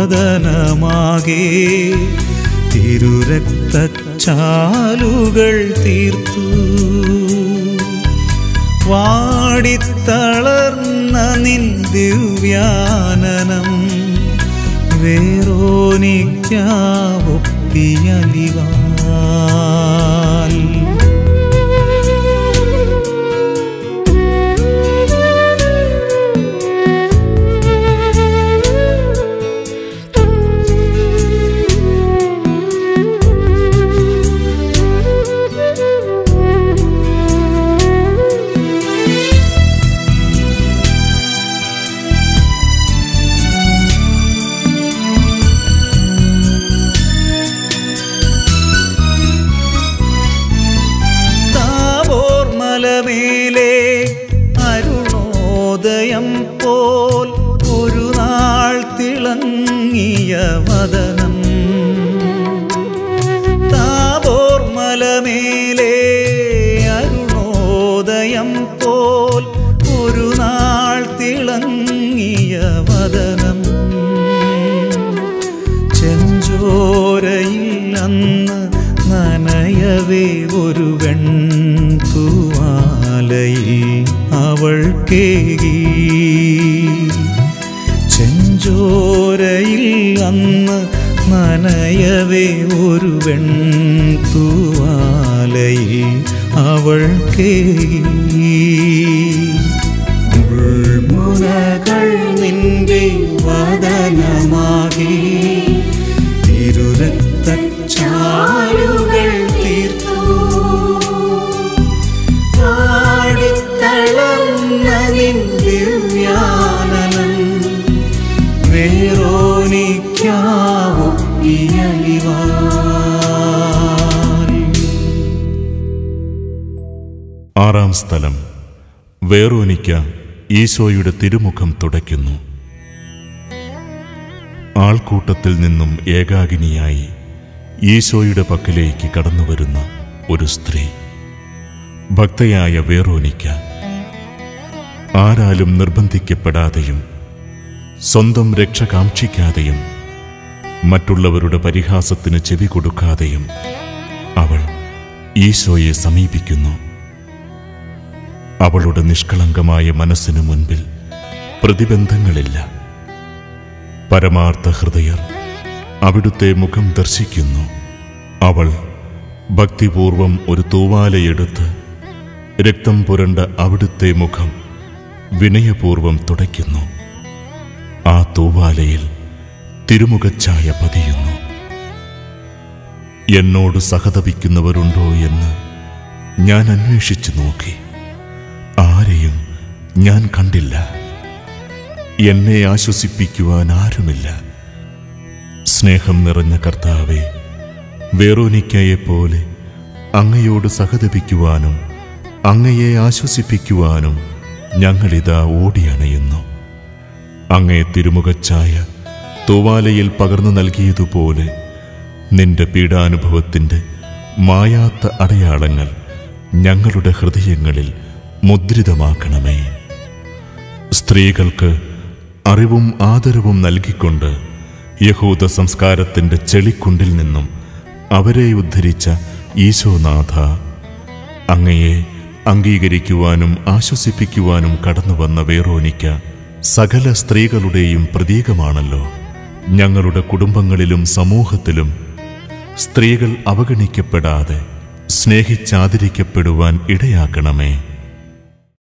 വദനമാകെ തിരുരക്തച്ചാലുകൾ തീർത്തു വാടിത്തളർന്ന നിൻ ദിവ്യാനനം വേറോനിക്കാവൊപ്പിയലിവാൽ താബോർ മലമേലെ അരുണോദയം പോൽ ഒരു നാൾ തിളങ്ങിയ വദനം താബോർ മലമേലെ അരുണോദയം പോൽ ഒരു നാൾ തിളങ്ങിയ വദനം ചെഞ്ചോരയിൽ അന്ന് നനയവേ ഒരു വെൺതൂവാലയിൽ അവൾ കേകി ചെഞ്ചോരയിൽ അന്ന് നനയവേ ഒരു വെൺതൂവാലയിൽ അവൾ കേകി മുൾമുനകൾ നിന്റെ വദനമാകി തിരുരക്തച്ചാലുകൾ തീർത്തു ആടിത്തളർന്ന നിൻ ദിവ്യാനനം വേറോനിക്കാവോ ആറാം സ്ഥലം വേറോനിക്ക ഈശോയുടെ തിരുമുഖം തുടയ്ക്കുന്നു ആൾക്കൂട്ടത്തിൽ നിന്നും ഏകാകിനിയായി ഈശോയുടെ പക്കലേക്ക് കടന്നുവരുന്ന ഒരു സ്ത്രീ ഭക്തയായ വേറോനിക്ക ആരാലും നിർബന്ധിക്കപ്പെടാതെയും സ്വന്തം രക്ഷ കാക്ഷിക്കാതെയും മറ്റുള്ളവരുടെ പരിഹാസത്തിന് ചെവി കൊടുക്കാതെയും അവൾ ഈശോയെ സമീപിക്കുന്നു അവളുടെ നിഷ്കളങ്കമായ മനസ്സിനു മുൻപിൽ പ്രതിബന്ധങ്ങളില്ല പരമാർത്ഥ ഹൃദയർ അവിടുത്തെ മുഖം ദർശിക്കുന്നു അവൾ ഭക്തിപൂർവം ഒരു തൂവാലയെടുത്ത് രക്തം പുരണ്ട അവിടുത്തെ മുഖം വിനയപൂർവം തുടയ്ക്കുന്നു ആ തൂവാലയിൽ തിരുമുഖച്ഛായ പതിയുന്നു എന്നോട് സഹതപിക്കുന്നവരുണ്ടോ എന്ന് ഞാൻ അന്വേഷിച്ചു നോക്കി ആരെയും ഞാൻ കണ്ടില്ല എന്നെ ആശ്വസിപ്പിക്കുവാൻ ആരുമില്ല സ്നേഹം നിറഞ്ഞ കർത്താവെ വേറോനിക്കയെപ്പോലെ അങ്ങയോട് സഹതപിക്കുവാനും അങ്ങയെ ആശ്വസിപ്പിക്കുവാനും ഞങ്ങളിതാ ഓടിയണയുന്നു അങ്ങേ തിരുമുഖച്ചായ തൂവാലയിൽ പകർന്നു നൽകിയതുപോലെ നിന്റെ പീഡാനുഭവത്തിൻ്റെ മായാത്ത അടയാളങ്ങൾ ഞങ്ങളുടെ ഹൃദയങ്ങളിൽ മുദ്രിതമാക്കണമേ സ്ത്രീകൾക്ക് അറിവും ആദരവും നൽകിക്കൊണ്ട് യഹൂദ സംസ്കാരത്തിൻ്റെ ചെളിക്കുണ്ടിൽ നിന്നും അവരെ ഉദ്ധരിച്ച ഈശോനാഥ അങ്ങയെ അംഗീകരിക്കുവാനും ആശ്വസിപ്പിക്കുവാനും കടന്നുവന്ന വേറോനിക്ക സകല സ്ത്രീകളുടെയും പ്രതീകമാണല്ലോ ഞങ്ങളുടെ കുടുംബങ്ങളിലും സമൂഹത്തിലും സ്ത്രീകൾ അവഗണിക്കപ്പെടാതെ സ്നേഹിച്ചാദരിക്കപ്പെടുവാൻ ഇടയാക്കണമേ